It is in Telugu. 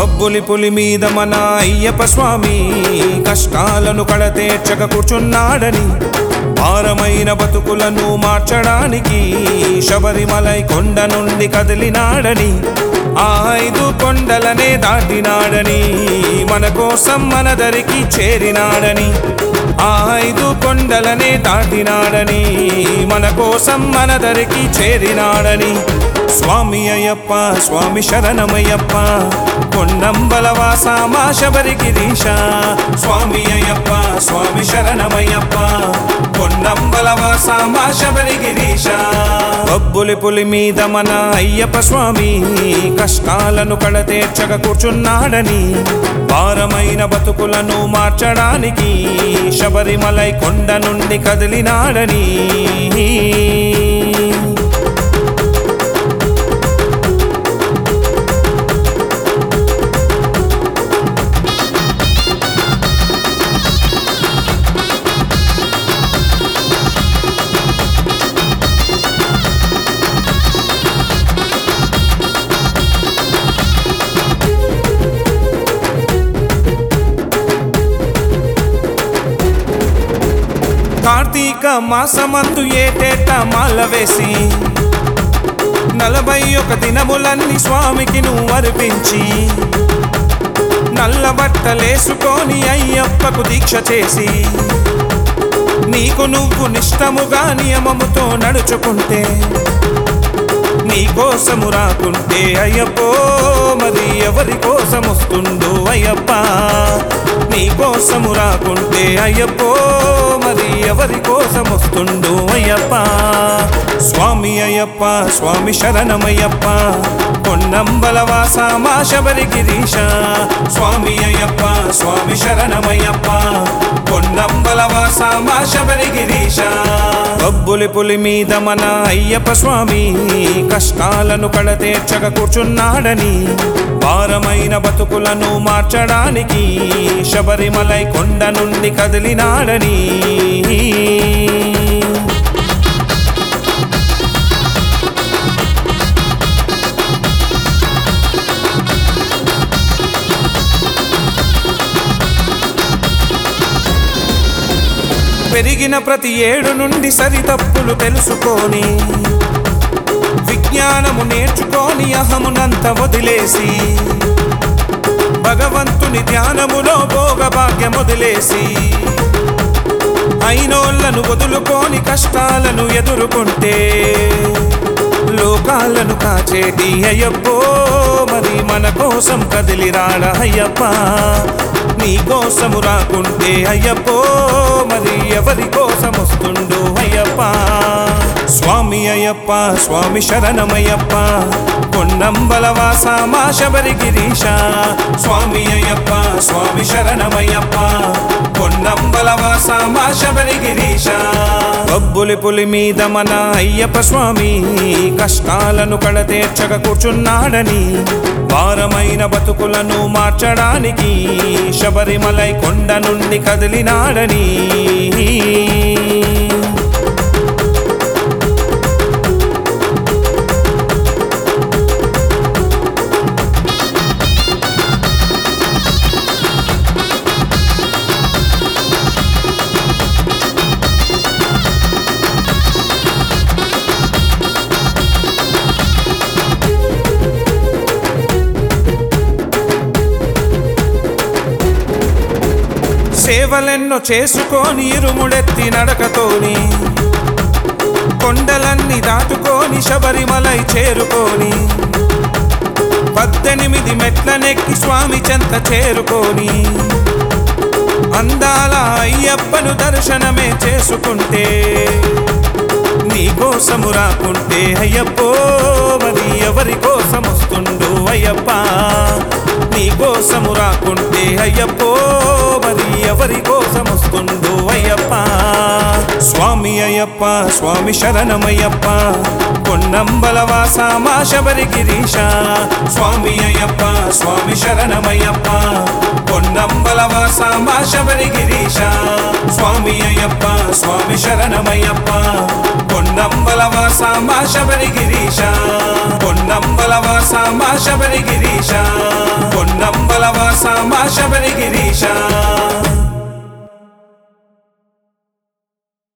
బొబ్బులి పులి మీద మన అయ్యప్ప స్వామి కష్టాలను కడతేర్చక కూర్చున్నాడని భారమైన బతుకులను మార్చడానికి శబరిమలై కొండ నుండి కదిలినాడని ఆ ఐదు కొండలనే దాటినాడని మన కోసం మన దరికి చేరినాడని ఆ ఐదు కొండలనే దాటినాడని మన కోసం మన దరికి చేరినాడని స్వామి అయ్యప్ప స్వామి శరణమయ్యప్ప కొండంబలవాస మా శబరిగిరీశ స్వామి అయ్యప్ప స్వామి శరణమయ్యప్ప కొండంబలవాస మా శబరిగిరీశ బొబ్బులి పులి మీద మన అయ్యప్ప స్వామి కష్టాలను కడతేర్చక కూర్చున్నాడని భారమైన బతుకులను మార్చడానికి శబరిమలై కొండ నుండి కదిలినాడని కార్తీక మాసమందు ఏటేట మాల వేసి నలభై ఒక దినములన్నీ స్వామికి నువ్వు అర్పించి నల్ల బట్టలేసుకొని అయ్యప్పకు దీక్ష చేసి నీకు నువ్వు నిష్టముగా నియమముతో నడుచుకుంటే నీ కోసము రాకుంటే అయ్యప్పో మరి ఎవరి కోసం వస్తుందో అయ్యప్ప నీ కోసము రాకుంటే అయ్యప్పో మరి ఎవరి కోసం వస్తుందో అయ్యప్ప స్వామి అయ్యప్ప స్వామి శరణమయ్యప్ప పొన్నంబలవాస మా శబరిగిరీశ స్వామి అయ్యప్ప స్వామి శరణమయ్యప్ప పొన్నంబలవాస మా శబరిగిరీశ బొబ్బులి పులి మీద మన అయ్యప్ప స్వామి కష్టాలను కడతేర్చక కూర్చున్నాడని భారమైన బతుకులను మార్చడానికి శబరిమలై కొండ నుండి కదిలినాడని పెరిగిన ప్రతి ఏడు నుండి సరితప్పులు తెలుసుకొని విజ్ఞానము నేర్చుకొని అహమునంత వదిలేసి భగవంతుని ధ్యానములో భోగభాగ్యం వదిలేసి అయినోళ్లను వదులుకొని కష్టాలను ఎదుర్కొంటే లోకాలను కాచేటి అయ్యప్పో మరి మన కోసం కదిలిరాడ అయ్యప్ప నీ కోసము రాకుంటే అయ్యప్పో మరి ఎవరి కోసం వస్తుండో అయ్యప్ప స్వామి అయ్యప్ప స్వామి శరణమయ్యప్ప కొండంబలవాస మా శబరిగిరీశ స్వామి అయ్యప్ప స్వామి శరణమయ్యప్ప కొండంబలవాస మా శబరిగిరీశ బొబ్బులి పులి మీద మన అయ్యప్ప స్వామి కష్టాలను కడతేర్చక కూర్చున్నాడని భారమైన బతుకులను మార్చడానికి శబరిమలై కొండ నుండి కదిలినాడని సేవలెన్నో చేసుకొని ఇరుముడెత్తి నడకతోని కొండలన్నీ దాటుకొని శబరిమలై చేరుకొని పద్దెనిమిది మెట్లనెక్కి స్వామి చెంత చేరుకొని అందాల అయ్యప్పను దర్శనమే చేసుకుంటే నీ కోసము రాకుంటే అయ్యప్పో మరి ఎవరి కోసం వస్తుండు అయ్యప్ప నీ కోసము రాకుంటే అయ్యప్పో మరి ఎవరి కోసం వస్తుండు అయ్యప్ప స్వామి అయ్యప్ప స్వామి శరణమయ్యప్ప పొన్నంబలవాస మా శబరిగిరీశ స్వామి అయ్యప్ప స్వామి శరణమయ్యప్ప పొన్నంబలవాస మా శబరిగిరీశ స్వామి అయ్యప్ప స్వామి శరణమయ్యప్ప పొన్నంబలవాస మా శబరిగిరీశ పొన్నంబలవాస మా శబరిగిరీశ పొన్నం సాంబా శబరిగిరీశ